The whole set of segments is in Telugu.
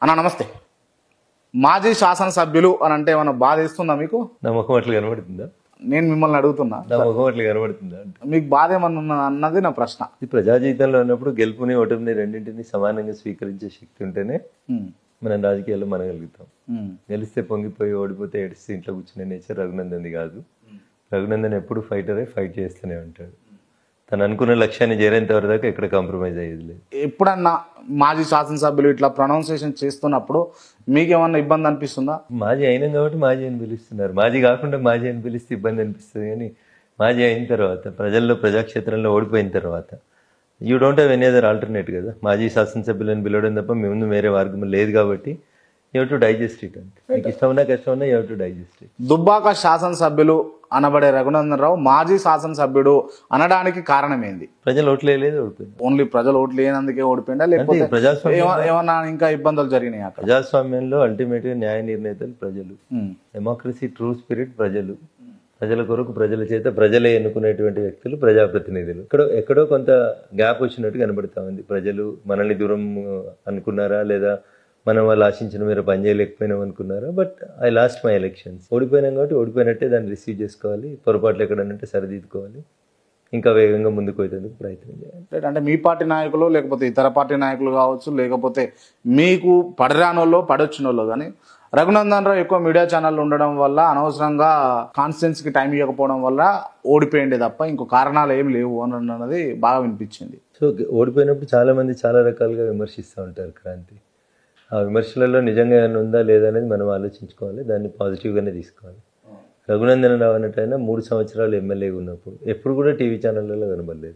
అన్న నమస్తే మాజీ శాసనసభ్యులు అని అంటే ఏమైనా బాధ ఇస్తుందా మీకు నా ముఖం అట్లా కనబడుతుందా నేను మిమ్మల్ని అడుగుతున్నా నా ముఖం అట్లా కనబడుతుందా అంటే మీకు బాధ ఏమన్నా ఉన్నదా అన్నది నా ప్రశ్న ఈ ప్రజా జీవితంలో ఉన్నప్పుడు గెలుపుని ఓటమిని రెండింటిని సమానంగా స్వీకరించే శక్తి ఉంటేనే ఉమ్, మనం రాజకీయాల్లో మనగలుగుతాం ఉమ్, గెలిస్తే పొంగిపోయి ఓడిపోతే ఏడిస్తే ఇంట్లో కూర్చునే నేచర్ రఘునందన్ది కాదు రఘునందన్ ఎప్పుడు ఫైటరే ఫైట్ చేస్తూనే ఉంటాడు తను అనుకున్న లక్ష్యాన్ని చేరేంత వరకు దాకా ఎక్కడ కాంప్రమైజ్ అయ్యేది లేదు ఎప్పుడన్నా మాజీ శాసనసభ్యులు ఇట్లా ప్రొనౌన్సియేషన్ చేస్తున్నప్పుడు మీకేమన్నా ఇబ్బంది అనిపిస్తుందా మాజీ అయినాం కాబట్టి మాజీ అని పిలుస్తున్నారు మాజీ కాకుండా మాజీ అని పిలిస్తే ఇబ్బంది అనిపిస్తుంది కానీ మాజీ అయిన తర్వాత ప్రజల్లో ప్రజాక్షేత్రంలో ఓడిపోయిన తర్వాత you don't have any other alternate కదా మాజీ శాసనసభ్యులను పిలవడం తప్ప మీ ముందు వేరే మార్గం లేదు కాబట్టి యూ టు డైజెస్ట్ ఇట్ అంటే మీకు ఇష్టం ఉన్నా కష్టం ఉన్నా you to digest it Dubbaka శాసనసభ్యులు అనబడే రఘునందన్ రావు మాజీ శాసనసభ్యుడు అనడానికి కారణం ఏంది ప్రజలు ఓట్లే లేదు ఓడిపోయింది ఓన్లీ ప్రజలు ఓట్లు లేనందుకే ఓడిపోయిందా లేకపోతే అంతే, ప్రజాస్వామ్యం ఏమ- ఏమన్నా ఇంకా ఇబ్బందులు జరిగినాయి అక్కడ ప్రజాస్వామ్యంలో అల్టిమేట్గా న్యాయ నిర్ణేతలు ప్రజలు ఉమ్, డెమోక్రసీ ట్రూ స్పిరిట్ ప్రజలు ప్రజల కొరకు ప్రజల చేత ప్రజలే ఎన్నుకునేటువంటి వ్యక్తులు ప్రజాప్రతినిధులు ఎక్కడో ఎక్కడో కొంత గ్యాప్ వచ్చినట్టు కనబడతా ఉంది ప్రజలు మనల్ని దూరం ఆ, అనుకున్నారా లేదా మనం వాళ్ళు ఆశించిన మీరు పని చేయలేకపోయినాం అనుకున్నారా but I lost my elections ఓడిపోయినాం కాబట్టి ఓడిపోయినట్టే దాన్ని రిసీవ్ చేసుకోవాలి పొరపాట్లు ఎక్కడనంటే సరిదిద్దుకోవాలి ఇంకా వేగంగా ముందుకు పోయేందుకు ప్రయత్నం చేయాలి అంటే మీ పార్టీ నాయకులు లేకపోతే ఇతర పార్టీ నాయకులు కావచ్చు లేకపోతే మీకు పడరానోళ్ళు పడొచ్చినోళ్ళు కానీ రఘునందన్ రావు ఎక్కువ మీడియా ఛానల్ ఉండడం వల్ల అనవసరంగా కాన్స్టిట్యున్సీకి కి టైం ఇవ్వకపోవడం వల్ల ఓడిపోయింది తప్ప ఇంకో కారణాలు ఏం లేవు అని అన్నది బాగా వినిపించింది సో ఓడిపోయినప్పుడు చాలా మంది చాలా రకాలుగా విమర్శిస్తూ ఉంటారు క్రాంతి ఆ విమర్శలలో నిజంగా ఏమైనా ఉందా లేదా అనేది మనం ఆలోచించుకోవాలి దాన్ని పాజిటివ్గానే తీసుకోవాలి రఘునందన రావు అన్నట్టయినా మూడు సంవత్సరాలు ఎమ్మెల్యేగా ఉన్నప్పుడు ఎప్పుడు కూడా టీవీ ఛానళ్ళలో కనబడలేదు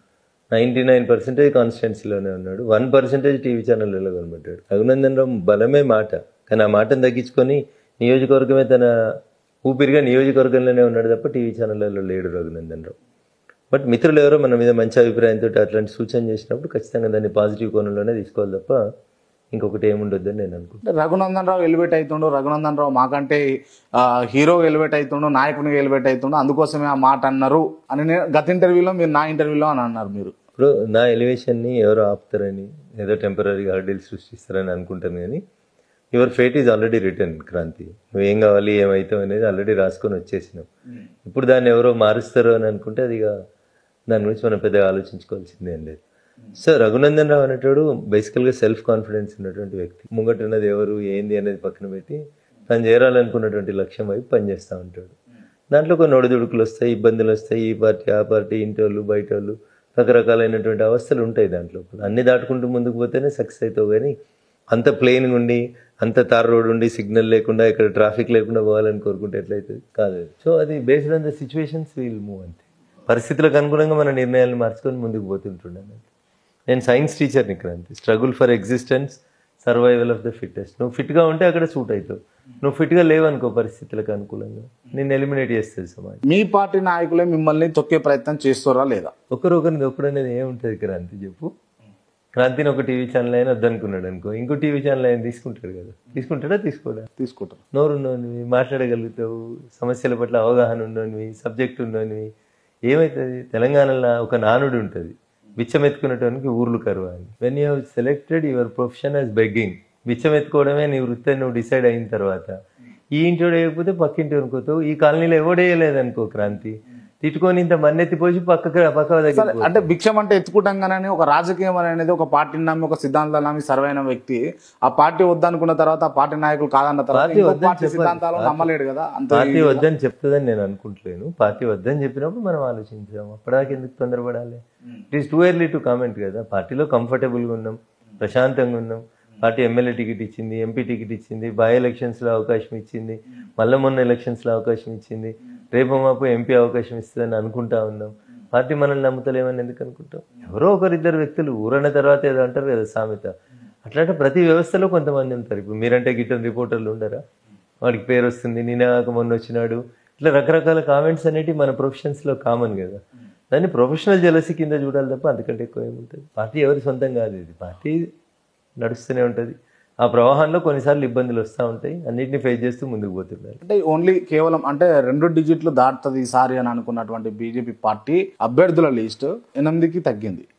నైంటీ నైన్ పర్సెంటేజ్ కాన్స్టిట్యున్సీలోనే ఉన్నాడు వన్ పర్సెంటేజ్ టీవీ ఛానళ్ళలో కనబడ్డాడు రఘునందన్ రావు బలమే మాట కానీ ఆ మాటను తగ్గించుకొని నియోజకవర్గమే తన ఊపిరిగా నియోజకవర్గంలోనే ఉన్నాడు తప్ప టీవీ ఛానళ్ళలో లేడు రఘునందన్ రావు బట్ మిత్రులు ఎవరో మన మీద మంచి అభిప్రాయంతో అట్లాంటి సూచన చేసినప్పుడు ఖచ్చితంగా దాన్ని పాజిటివ్ కోణంలోనే తీసుకోవాలి తప్ప ఇంకొకటి ఏముండొద్దని నేను అనుకుంటున్నాను అంటే రఘునందన్ రావు ఎలివేట్ అవుతుండు రఘునందన్ రావు మాకంటే ఆ, హీరో ఎలివేట్ అవుతుండు నాయకునిగా ఎలివేట్ అవుతుండు అందుకోసమే ఆ మాట అన్నారు అని నేను గత ఇంటర్వ్యూలో మీరు నా ఇంటర్వ్యూలో అని అన్నారు మీరు ఇప్పుడు నా ఎలివేషన్ని ఎవరో ఆపుతారని ఏదో టెంపరీగా హర్డిల్ సృష్టిస్తారని అనుకుంటాను కానీ your fate is already return Kranthi నువ్వు ఏం కావాలి ఏమవుతావు అనేది ఆల్రెడీ రాసుకొని వచ్చేసినావు ఇప్పుడు దాన్ని ఎవరో మారుస్తారు అని అనుకుంటే అది ఇక దాని గురించి మనం పెద్దగా ఆలోచించుకోవాల్సిందే ఏం లేదు సో రఘునందన్ రావు అనేటోడు బేసికల్గా సెల్ఫ్ కాన్ఫిడెన్స్ ఉన్నటువంటి వ్యక్తి ముంగట ఉన్నది ఎవరు ఏంది అనేది పక్కన పెట్టి తను చేరాలనుకున్నటువంటి లక్ష్యం వైపు పనిచేస్తూ ఉంటాడు దాంట్లో కొన్ని ఒడిదుడుకులు వస్తాయి ఇబ్బందులు వస్తాయి ఈ పార్టీ ఆ పార్టీ ఇంటి వాళ్ళు బయట వాళ్ళు రకరకాలైనటువంటి అవస్థలు ఉంటాయి దాంట్లో అన్ని దాటుకుంటూ ముందుకు పోతేనే సక్సెస్ అవుతావు కానీ అంత ప్లెయిన్గా ఉండి అంత తార్ రోడ్ ఉండి సిగ్నల్ లేకుండా ఇక్కడ ట్రాఫిక్ లేకుండా పోవాలని కోరుకుంటే ఎట్లయితుంది కాదు సో అది based on the situations we'll move అంతే పరిస్థితులకు అనుగుణంగా మన నిర్ణయాలను మార్చుకొని ముందుకు పోతుంటున్నాను నేను సైన్స్ టీచర్ని Kranthi struggle for existence survival of the fittest నువ్వు ఫిట్గా ఉంటే అక్కడ సూట్ అవుతావు నువ్వు ఫిట్గా లేవనుకో పరిస్థితులకు అనుకూలంగా నేను ఎలిమినేట్ చేస్తుంది సమాజం మీ పార్టీ నాయకులే మిమ్మల్ని తొక్కే ప్రయత్నం చేస్తారా లేదా ఒకరు ఒకరిని ఒకరు అనేది ఏముంటుంది క్రాంతి చెప్పు క్రాంతిని ఒక టీవీ ఛానల్ అయినా వద్దనుకున్నాడు అనుకో ఇంకో టీవీ ఛానల్ అయినా తీసుకుంటాడు కదా తీసుకుంటాడా తీసుకోడా తీసుకుంటారు నోరు ఉన్నోనివి మాట్లాడగలుగుతావు సమస్యల పట్ల అవగాహన ఉన్నోనివి సబ్జెక్ట్ ఉన్నోనివి ఏమవుతుంది తెలంగాణలో ఒక నానుడు ఉంటుంది బిచ్చం ఎత్తుకునేటానికి ఊర్లు కరువు అని when you have selected your profession as begging బిచ్చం ఎత్తుకోవడమే నీ వృత్తి నువ్వు డిసైడ్ అయిన తర్వాత ఈ ఇంటి వేయకపోతే పక్కింటి అనుకోతావు ఈ కాలనీలో ఎవడేయలేదనుకో క్రాంతి తిట్టుకొని ఇంత మన్నెత్తి పోసి పక్క పక్క దగ్గర సరే, అంటే భిక్షం అంటే ఎత్తుకుంటాం కానీ ఒక రాజకీయం అనేది ఒక పార్టీని నమ్మి ఒక సిద్ధాంతాలు నమ్మి సర్వైన వ్యక్తి ఆ పార్టీ వద్దనుకున్న తర్వాత ఆ పార్టీ నాయకులు కాదన్న తర్వాత పార్టీ ఇంకో వద్దని పార్టీ చెప్పాలి. సిద్ధాంతాలు నమ్మలేడు కదా అంత పార్టీ వద్దని చెప్తుందని నేను అనుకుంటలేను పార్టీ వద్దని చెప్పినప్పుడు మనం ఆలోచించాం అప్పటిదాకా ఎందుకు తొందరపడాలి it is too early to comment కదా పార్టీలో కంఫర్టబుల్గా ఉన్నాం ప్రశాంతంగా ఉన్నాం పార్టీ ఎమ్మెల్యే టికెట్ ఇచ్చింది ఎంపీ టికెట్ ఇచ్చింది బై ఎలక్షన్స్లో అవకాశం ఇచ్చింది మళ్ళీ మొన్న ఎలక్షన్స్లో అవకాశం ఇచ్చింది రేపు మాపు ఎంపీ అవకాశం ఇస్తుందని అనుకుంటా ఉన్నాం పార్టీ మనల్ని నమ్ముతలేమని ఎందుకు అనుకుంటాం ఎవరో ఒకరిద్దరు వ్యక్తులు ఊరన్న తర్వాత ఏదో అంటారు కదా సామెత అట్లాంటి ప్రతి వ్యవస్థలో కొంతమంది ఉంటారు ఇప్పుడు మీరంటే గిట్టని రిపోర్టర్లు ఉండరా వాడికి పేరు వస్తుంది నినాక మొన్న వచ్చినాడు ఇట్లా రకరకాల కామెంట్స్ అనేవి మన ప్రొఫెషన్స్లో కామన్ కదా దాన్ని ప్రొఫెషనల్ జలసి కింద చూడాలి తప్ప అంతకంటే ఎక్కువ ఏముంటుంది పార్టీ ఎవరి సొంతం కాదు ఇది పార్టీ నడుస్తూనే ఉంటుంది ఆ ప్రవాహంలో కొన్నిసార్లు ఇబ్బందులు వస్తూ ఉంటాయి అన్నిటిని ఫేస్ చేస్తూ ముందుకు పోతుండాలి అంటే ఓన్లీ కేవలం అంటే రెండు డిజిట్లు దాటుతుంది ఈసారి అని అనుకున్నటువంటి బీజేపీ పార్టీ అభ్యర్థుల లిస్ట్ ఎనిమిదికి తగ్గింది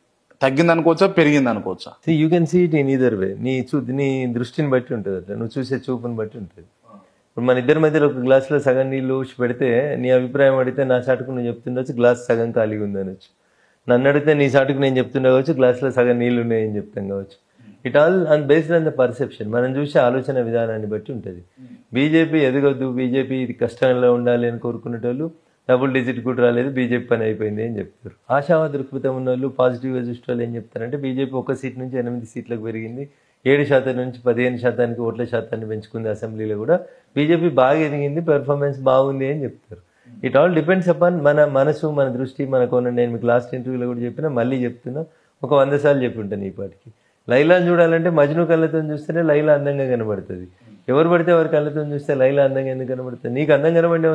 తగ్గింది అనుకోవచ్చా పెరిగింది అనుకోవచ్చా you can see it in either way నీ చూ నీ దృష్టిని బట్టి ఉంటుంది అట్లా నువ్వు చూసే చూపుని బట్టి ఉంటుంది ఇప్పుడు మన ఇద్దరి మధ్యలో ఒక గ్లాసులో సగం నీళ్ళు ఊసి పెడితే నీ అభిప్రాయం అడిగితే నా చాటుకు నువ్వు చెప్తుండొచ్చు గ్లాస్ సగం ఖాళీగా ఉంది అనొచ్చు నన్ను అడిగితే నీ చాటుకు నేను చెప్తుండే కావచ్చు గ్లాసులో సగం నీళ్ళు ఉన్నాయని చెప్తాం కావచ్చు it all on based on the perception మనం చూసే ఆలోచన విధానాన్ని బట్టి ఉంటుంది బీజేపీ ఎదగొద్దు బీజేపీ ఇది కష్టంలో ఉండాలి అని కోరుకునేటోళ్ళు డబుల్ డిజిట్ కూడా రాలేదు బీజేపీ పని అయిపోయింది అని చెప్తారు ఆశావాద దృక్పథం ఉన్న వాళ్ళు పాజిటివ్గా చూసే వాళ్ళు ఏం చెప్తారంటే బీజేపీ ఒక సీట్ నుంచి ఎనిమిది సీట్లకు పెరిగింది ఏడు శాతం నుంచి పదిహేను శాతానికి ఓట్ల శాతాన్ని పెంచుకుంది అసెంబ్లీలో కూడా బీజేపీ బాగా ఎదిగింది పెర్ఫార్మెన్స్ బాగుంది అని చెప్తారు ఇట్ ఆల్ డిపెండ్స్ అపాన్ మన మనసు మన దృష్టి మన కోణం నేను మీకు లాస్ట్ ఇంటర్వ్యూలో కూడా చెప్పినా మళ్ళీ చెప్తున్నా ఒక వంద సార్లు చెప్పి ఉంటాను ఈ పాటికి లైలాని చూడాలంటే మజ్ను కళ్ళతో చూస్తేనే లైలా అందంగా కనబడుతుంది ఎవరు పడితే వారి కళ్ళతో చూస్తే లైలా అందంగా ఎందుకు కనబడుతుంది నీకు అందం కనబడే